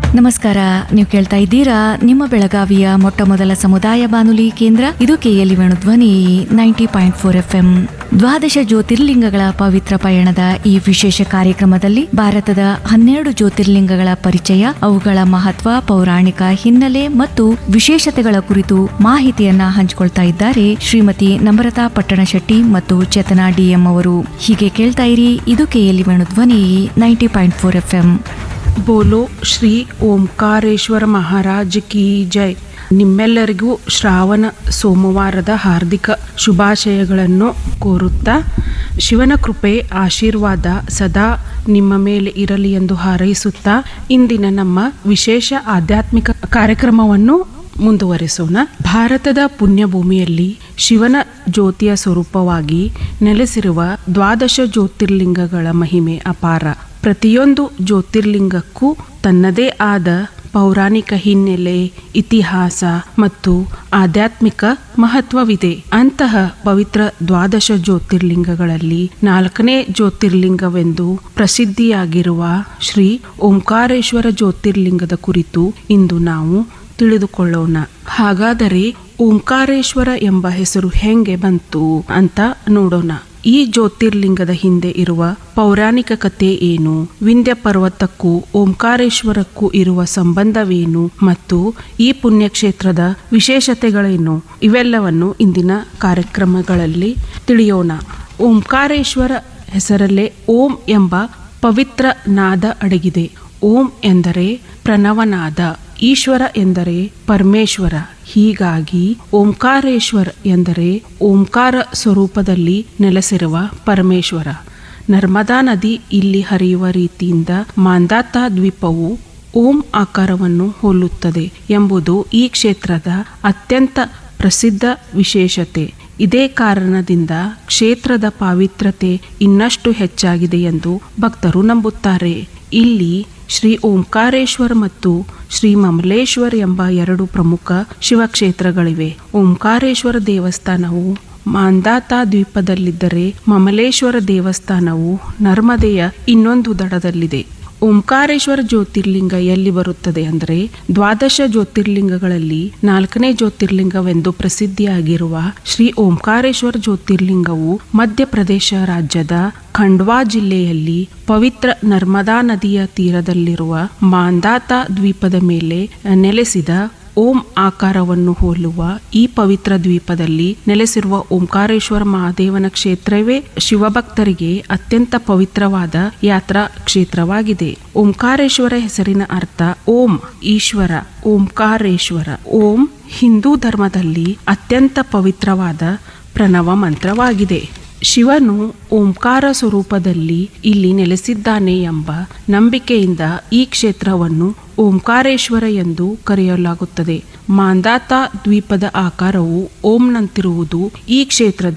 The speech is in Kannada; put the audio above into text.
ನಮಸ್ಕಾರ ನೀವು ಕೇಳ್ತಾ ಇದ್ದೀರಾ ನಿಮ್ಮ ಬೆಳಗಾವಿಯ ಮೊಟ್ಟ ಮೊದಲ ಸಮುದಾಯ ಬಾನುಲಿ ಕೇಂದ್ರ ಇದು KLE Dhwani ninety point four F M ದ್ವಾದಶ ಜ್ಯೋತಿರ್ಲಿಂಗಗಳ ಪವಿತ್ರ ಪಯಣದ ಈ ವಿಶೇಷ ಕಾರ್ಯಕ್ರಮದಲ್ಲಿ ಭಾರತದ ಹನ್ನೆರಡು ಜ್ಯೋತಿರ್ಲಿಂಗಗಳ ಪರಿಚಯ ಅವುಗಳ ಮಹತ್ವ ಪೌರಾಣಿಕ ಹಿನ್ನೆಲೆ ಮತ್ತು ವಿಶೇಷತೆಗಳ ಕುರಿತು ಮಾಹಿತಿಯನ್ನ ಹಂಚಿಕೊಳ್ತಾ ಇದ್ದಾರೆ ಶ್ರೀಮತಿ ನಮ್ರತಾ ಪಟ್ಟಣಶೆಟ್ಟಿ ಮತ್ತು ಚೇತನಾ ಡಿಎಂ ಅವರು ಹೀಗೆ ಕೇಳ್ತಾ ಇರಿ ಇದು KLE Dhwani ninety point four F M ಬೋಲೋ ಶ್ರೀ ಓಂಕಾರೇಶ್ವರ ಮಹಾರಾಜ್ ಕಿ ಜೈ ನಿಮ್ಮೆಲ್ಲರಿಗೂ ಶ್ರಾವಣ ಸೋಮವಾರದ ಹಾರ್ದಿಕ ಶುಭಾಶಯಗಳನ್ನು ಕೋರುತ್ತಾ ಶಿವನ ಕೃಪೆ ಆಶೀರ್ವಾದ ಸದಾ ನಿಮ್ಮ ಮೇಲೆ ಇರಲಿ ಎಂದು ಹಾರೈಸುತ್ತಾ ಇಂದಿನ ನಮ್ಮ ವಿಶೇಷ ಆಧ್ಯಾತ್ಮಿಕ ಕಾರ್ಯಕ್ರಮವನ್ನು ಮುಂದುವರಿಸೋಣ ಭಾರತದ ಪುಣ್ಯಭೂಮಿಯಲ್ಲಿ ಶಿವನ ಜ್ಯೋತಿಯ ಸ್ವರೂಪವಾಗಿ ನೆಲೆಸಿರುವ ದ್ವಾದಶ ಜ್ಯೋತಿರ್ಲಿಂಗಗಳ ಮಹಿಮೆ ಅಪಾರ ಪ್ರತಿಯೊಂದು ಜ್ಯೋತಿರ್ಲಿಂಗಕ್ಕೂ ತನ್ನದೇ ಆದ ಪೌರಾಣಿಕ ಹಿನ್ನೆಲೆ ಇತಿಹಾಸ ಮತ್ತು ಆಧ್ಯಾತ್ಮಿಕ ಮಹತ್ವವಿದೆ ಅಂತಹ ಪವಿತ್ರ ದ್ವಾದಶ ಜ್ಯೋತಿರ್ಲಿಂಗಗಳಲ್ಲಿ ನಾಲ್ಕನೇ ಜ್ಯೋತಿರ್ಲಿಂಗವೆಂದು ಪ್ರಸಿದ್ಧಿಯಾಗಿರುವ ಶ್ರೀ ಓಂಕಾರೇಶ್ವರ ಜ್ಯೋತಿರ್ಲಿಂಗದ ಕುರಿತು ಇಂದು ನಾವು ತಿಳಿದುಕೊಳ್ಳೋಣ ಹಾಗಾದರೆ ಓಂಕಾರೇಶ್ವರ ಎಂಬ ಹೆಸರು ಹೆಂಗೆ ಬಂತು ಅಂತ ನೋಡೋಣ ಈ ಜ್ಯೋತಿರ್ಲಿಂಗದ ಹಿಂದೆ ಇರುವ ಪೌರಾಣಿಕ ಕಥೆ ಏನು ವಿಂಧ್ಯ ಪರ್ವತಕ್ಕೂ ಓಂಕಾರೇಶ್ವರಕ್ಕೂ ಇರುವ ಸಂಬಂಧವೇನು ಮತ್ತು ಈ ಪುಣ್ಯಕ್ಷೇತ್ರದ ವಿಶೇಷತೆಗಳೇನು ಇವೆಲ್ಲವನ್ನು ಇಂದಿನ ಕಾರ್ಯಕ್ರಮಗಳಲ್ಲಿ ತಿಳಿಯೋಣ ಓಂಕಾರೇಶ್ವರ ಹೆಸರಲ್ಲೇ ಓಂ ಎಂಬ ಪವಿತ್ರ ನಾದ ಅಡಗಿದೆ ಓಂ ಎಂದರೆ ಪ್ರಣವನಾದ ಈಶ್ವರ ಎಂದರೆ ಪರಮೇಶ್ವರ ಹೀಗಾಗಿ ಓಂಕಾರೇಶ್ವರ್ ಎಂದರೆ ಓಂಕಾರ ಸ್ವರೂಪದಲ್ಲಿ ನೆಲೆಸಿರುವ ಪರಮೇಶ್ವರ ನರ್ಮದಾ ನದಿ ಇಲ್ಲಿ ಹರಿಯುವ ರೀತಿಯಿಂದ ಮಾಂದಾತ ದ್ವೀಪವು ಓಂ ಆಕಾರವನ್ನು ಹೋಲುತ್ತದೆ ಎಂಬುದು ಈ ಕ್ಷೇತ್ರದ ಅತ್ಯಂತ ಪ್ರಸಿದ್ಧ ವಿಶೇಷತೆ ಇದೇ ಕಾರಣದಿಂದ ಕ್ಷೇತ್ರದ ಪಾವಿತ್ರತೆ ಇನ್ನಷ್ಟು ಹೆಚ್ಚಾಗಿದೆ ಎಂದು ಭಕ್ತರು ನಂಬುತ್ತಾರೆ ಇಲ್ಲಿ ಶ್ರೀ ಓಂಕಾರೇಶ್ವರ್ ಮತ್ತು ಶ್ರೀ ಮಮಲೇಶ್ವರ್ ಎಂಬ ಎರಡು ಪ್ರಮುಖ ಶಿವಕ್ಷೇತ್ರಗಳಿವೆ ಓಂಕಾರೇಶ್ವರ ದೇವಸ್ಥಾನವು ಮಾಂದಾತ ದ್ವೀಪದಲ್ಲಿದ್ದರೆ ಮಮಲೇಶ್ವರ ದೇವಸ್ಥಾನವು ನರ್ಮದೆಯ ಇನ್ನೊಂದು ದಡದಲ್ಲಿದೆ ಓಂಕಾರೇಶ್ವರ ಜ್ಯೋತಿರ್ಲಿಂಗ ಎಲ್ಲಿ ಬರುತ್ತದೆ ಅಂದರೆ ದ್ವಾದಶ ಜ್ಯೋತಿರ್ಲಿಂಗಗಳಲ್ಲಿ ನಾಲ್ಕನೇ ಜ್ಯೋತಿರ್ಲಿಂಗವೆಂದು ಪ್ರಸಿದ್ಧಿಯಾಗಿರುವ ಶ್ರೀ ಓಂಕಾರೇಶ್ವರ ಜ್ಯೋತಿರ್ಲಿಂಗವು ಮಧ್ಯಪ್ರದೇಶ ರಾಜ್ಯದ ಖಂಡ್ವಾ ಜಿಲ್ಲೆಯಲ್ಲಿ ಪವಿತ್ರ ನರ್ಮದಾ ನದಿಯ ತೀರದಲ್ಲಿರುವ ಮಾಂದಾತ ದ್ವೀಪದ ಮೇಲೆ ನೆಲೆಸಿದ ಓಂ ಆಕಾರವನ್ನು ಹೋಲುವ ಈ ಪವಿತ್ರ ದ್ವೀಪದಲ್ಲಿ ನೆಲೆಸಿರುವ ಓಂಕಾರೇಶ್ವರ ಮಹಾದೇವನ ಕ್ಷೇತ್ರವೇ ಶಿವಭಕ್ತರಿಗೆ ಅತ್ಯಂತ ಪವಿತ್ರವಾದ ಯಾತ್ರಾ ಕ್ಷೇತ್ರವಾಗಿದೆ ಓಂಕಾರೇಶ್ವರ ಹೆಸರಿನ ಅರ್ಥ ಓಂ ಈಶ್ವರ ಓಂಕಾರೇಶ್ವರ ಓಂ ಹಿಂದೂ ಧರ್ಮದಲ್ಲಿ ಅತ್ಯಂತ ಪವಿತ್ರವಾದ ಪ್ರಣವ ಮಂತ್ರವಾಗಿದೆ ಶಿವನು ಓಂಕಾರ ಸ್ವರೂಪದಲ್ಲಿ ಇಲ್ಲಿ ನೆಲೆಸಿದ್ದಾನೆ ಎಂಬ ನಂಬಿಕೆಯಿಂದ ಈ ಕ್ಷೇತ್ರವನ್ನು ಓಂಕಾರೇಶ್ವರ ಎಂದು ಕರೆಯಲಾಗುತ್ತದೆ ಮಾಂದಾತ ದ್ವೀಪದ ಆಕಾರವು ಓಂನಂತಿರುವುದು ಈ ಕ್ಷೇತ್ರದ